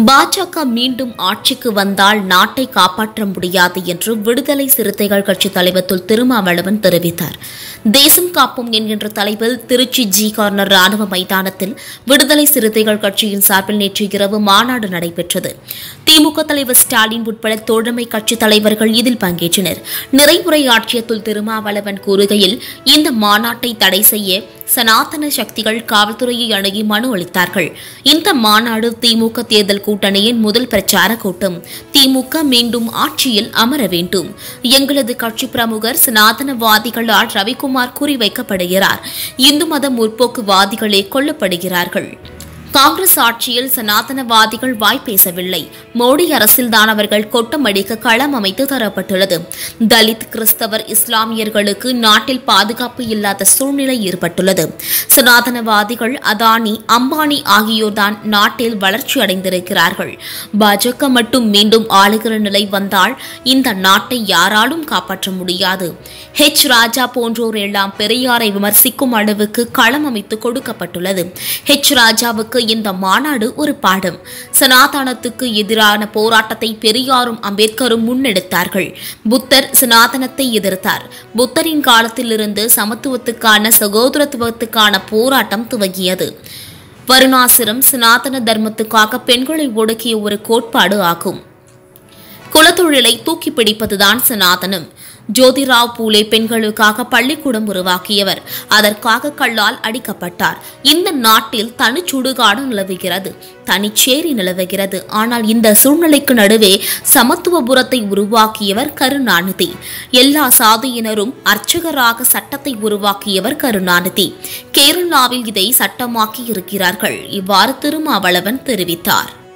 பாஜக மீண்டும் ஆட்சிக்கு வந்தால் நாட்டை காப்பாற்ற முடியாது என்று விடுதலை சிறுத்தைகள் கட்சி தலைவர் தொல் திருமாவளவன் தெரிவித்தார் தேசம் காப்போம் என்கின்ற தலைப்பில் திருச்சி ஜி கார்னர் ராணுவ மைதானத்தில் விடுதலை சிறுத்தைகள் கட்சியின் சார்பில் நேற்று இரவு மாநாடு நடைபெற்றது திமுக தலைவர் ஸ்டாலின் உட்பட தோழமை கட்சி தலைவர்கள் இதில் பங்கேற்றனர் நிறைவுரையாற்றிய தொல் திருமாவளவன் கூறுகையில் இந்த மாநாட்டை தடை செய்ய சனாதன சக்திகள் காவல்துறையை அணுகி மனு அளித்தார்கள் இந்த மாநாடு திமுக தேர்தல் கூட்டணியின் முதல் பிரச்சார கூட்டம் திமுக மீண்டும் ஆட்சியில் அமர வேண்டும் எங்களது கட்சி பிரமுகர் சனாதனவாதிகளால் ரவிக்குமார் குறிவைக்கப்படுகிறார் இந்து மத முற்போக்குவாதிகளே கொல்லப்படுகிறார்கள் காங்கிரஸ் ஆட்சியில் சனாதனவாதிகள் வாய் பேசவில்லை மோடி அரசில்தான் அவர்கள் கொட்டமடிக்க களம் அமைத்து தரப்பட்டுள்ளது தலித் கிறிஸ்தவர் இஸ்லாமியர்களுக்கு நாட்டில் பாதுகாப்பு இல்லாத சூழ்நிலை ஏற்பட்டுள்ளது சனாதனவாதிகள் அதானி அம்பானி ஆகியோர்தான் நாட்டில் வளர்ச்சி அடைந்திருக்கிறார்கள் பாஜக மட்டும் மீண்டும் ஆளுகிற நிலை வந்தால் இந்த நாட்டை யாராலும் காப்பாற்ற முடியாது ஹெச் ராஜா போன்றோர் எல்லாம் பெரியாரை விமர்சிக்கும் அளவுக்கு களம் அமைத்து கொடுக்கப்பட்டுள்ளது ஹெச் ராஜாவுக்கு இந்த மாநாடு ஒரு பாடம் சனாதனத்துக்கு எதிரான போராட்டத்தை பெரியாரும் அம்பேத்கரும் முன்னெடுத்தார்கள் புத்தர் சனாதனத்தை எதிர்த்தார் புத்தரின் காலத்திலிருந்து சமத்துவத்துக்கான சகோதரத்துவத்துக்கான போராட்டம் துவங்கியது வருணாசிரம் சனாதன தர்மத்துக்காக பெண்களை ஒடுக்கிய ஒரு கோட்பாடு ஆகும் குலத்தொழிலை தூக்கி பிடிப்பதுதான் சனாதனம் ஜோதிராவ் பூலே பெண்களுக்காக பள்ளிக்கூடம் உருவாக்கியவர் அதற்காக கல்லால் அடிக்கப்பட்டார் இந்த நாட்டில் தனிச்சுடுகாடு நிலவுகிறது தனிச்சேரி நிலவுகிறது ஆனால் இந்த சூழ்நிலைக்கு நடுவே சமத்துவபுரத்தை உருவாக்கியவர் கருணாநிதி எல்லா சாதியினரும் அர்ச்சகராக சட்டத்தை உருவாக்கியவர் கருணாநிதி கேரளாவில் இதை சட்டமாக்கி இருக்கிறார்கள் இவ்வாறு திருமாவளவன் தெரிவித்தார்